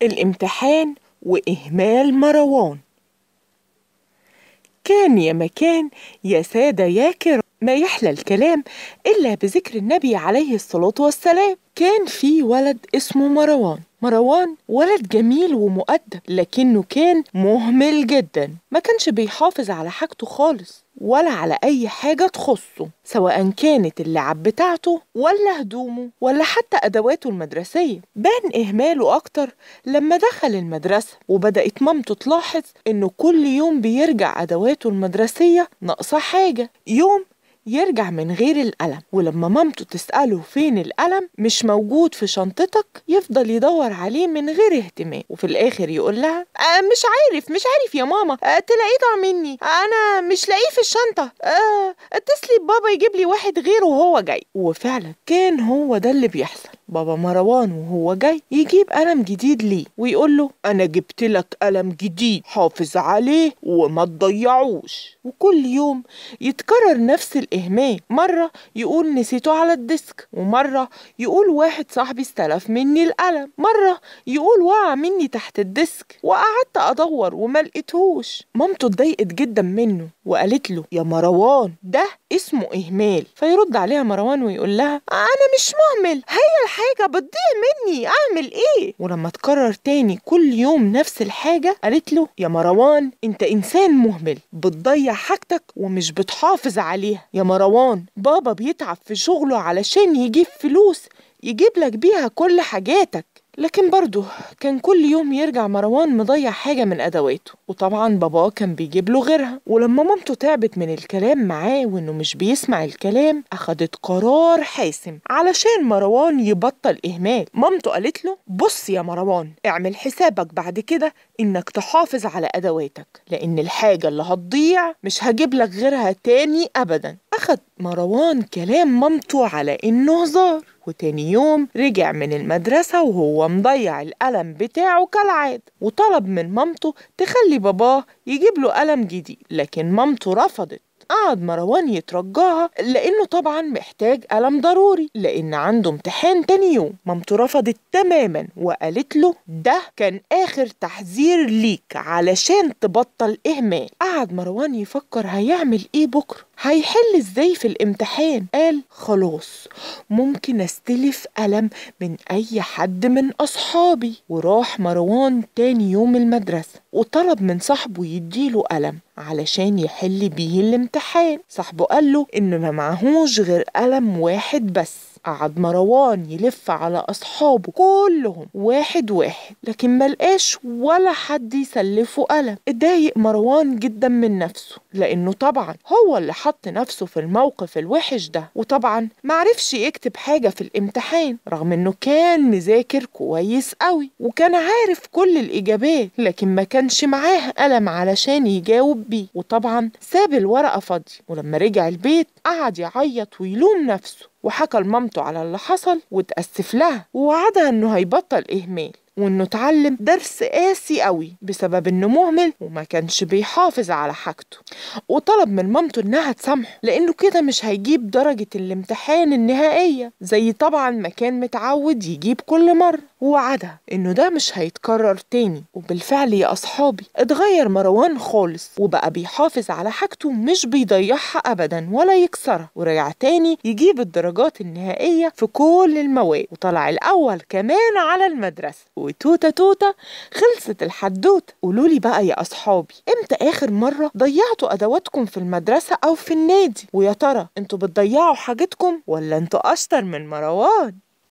الامتحان وإهمال مروان كان يا مكان يا سادة يا كرام ما يحلى الكلام إلا بذكر النبي عليه الصلاة والسلام كان في ولد اسمه مروان مروان ولد جميل ومؤدب لكنه كان مهمل جدا ما كانش بيحافظ على حاجته خالص ولا على أي حاجة تخصه سواء كانت اللعب بتاعته ولا هدومه ولا حتى أدواته المدرسية بان إهماله أكتر لما دخل المدرسة وبدأت مامته تلاحظ إنه كل يوم بيرجع أدواته المدرسية ناقصة حاجة يوم يرجع من غير القلم ولما مامته تسأله فين القلم مش موجود في شنطتك يفضل يدور عليه من غير اهتمام وفي الآخر يقول لها آه مش عارف مش عارف يا ماما آه تلاقيه ضاع مني أنا مش لاقيه في الشنطة آه اتصلي ببابا يجيب لي واحد غيره وهو جاي وفعلا كان هو ده اللي بيحصل بابا مروان وهو جاي يجيب قلم جديد ليه ويقول له أنا جبت لك قلم جديد حافظ عليه وما تضيعوش وكل يوم يتكرر نفس الإهمال مرة يقول نسيته على الديسك ومرة يقول واحد صاحبي استلف مني القلم مرة يقول وقع مني تحت الديسك وقعدت أدور وما لقيتهوش مامته اتضايقت جدا منه وقالت له يا مروان ده اسمه إهمال فيرد عليها مروان ويقول لها أنا مش مهمل هي الحاجة بتضيع مني أعمل إيه ولما تكرر تاني كل يوم نفس الحاجة قالت له يا مروان أنت إنسان مهمل بتضيع حاجتك ومش بتحافظ عليها يا مروان بابا بيتعب في شغله علشان يجيب فلوس يجيب لك بيها كل حاجاتك لكن برضه كان كل يوم يرجع مروان مضيع حاجة من أدواته وطبعا باباه كان بيجيب له غيرها ولما مامته تعبت من الكلام معاه وإنه مش بيسمع الكلام أخدت قرار حاسم علشان مروان يبطل إهمال مامته قالت له بص يا مروان اعمل حسابك بعد كده إنك تحافظ على أدواتك لأن الحاجة اللي هتضيع مش هجيب لك غيرها تاني أبدا أخد مروان كلام مامته على إنه هزار وتاني يوم رجع من المدرسة وهو مضيع القلم بتاعه كالعادة وطلب من مامته تخلي باباه يجيب له قلم جديد لكن مامته رفضت قعد مروان يترجاها لأنه طبعا محتاج قلم ضروري لأن عنده امتحان تاني يوم مامته رفضت تماما وقالت له ده كان آخر تحذير ليك علشان تبطل إهمال قعد مروان يفكر هيعمل إيه بكرة هيحل ازاي في الامتحان قال خلاص ممكن استلف قلم من اي حد من اصحابي وراح مروان تاني يوم المدرسة وطلب من صاحبه يديله قلم علشان يحل بيه الامتحان صاحبه قال له انه ما معهوش غير قلم واحد بس قعد مروان يلف على أصحابه كلهم واحد واحد لكن ملقاش ولا حد يسلفه قلم اتضايق مروان جدا من نفسه لأنه طبعا هو اللي حط نفسه في الموقف الوحش ده وطبعا معرفش يكتب حاجة في الامتحان رغم انه كان مذاكر كويس قوي وكان عارف كل الإجابات لكن ما كانش معاه قلم علشان يجاوب بيه وطبعا ساب الورقة فاضية ولما رجع البيت قعد يعيط ويلوم نفسه وحكى لمامته على اللي حصل وتأسف لها ووعدها انه هيبطل اهمال وانه اتعلم درس قاسي قوي بسبب انه مهمل وما كانش بيحافظ على حاجته وطلب من مامته انها تسامحه لانه كده مش هيجيب درجة الامتحان النهائية زي طبعا ما كان متعود يجيب كل مرة ووعدها انه ده مش هيتكرر تاني وبالفعل يا اصحابي اتغير مروان خالص وبقى بيحافظ على حاجته مش بيضيعها ابدا ولا يكسرها ورجع تاني يجيب الدرجات النهائية في كل المواد وطلع الاول كمان على المدرسة وتوتة توتة خلصت الحدوتة قولولي بقى يا أصحابي إمتى آخر مرة ضيعتوا أدواتكم في المدرسة أو في النادي ويا ترى أنتوا بتضيعوا حاجتكم ولا أنتوا أشطر من مروان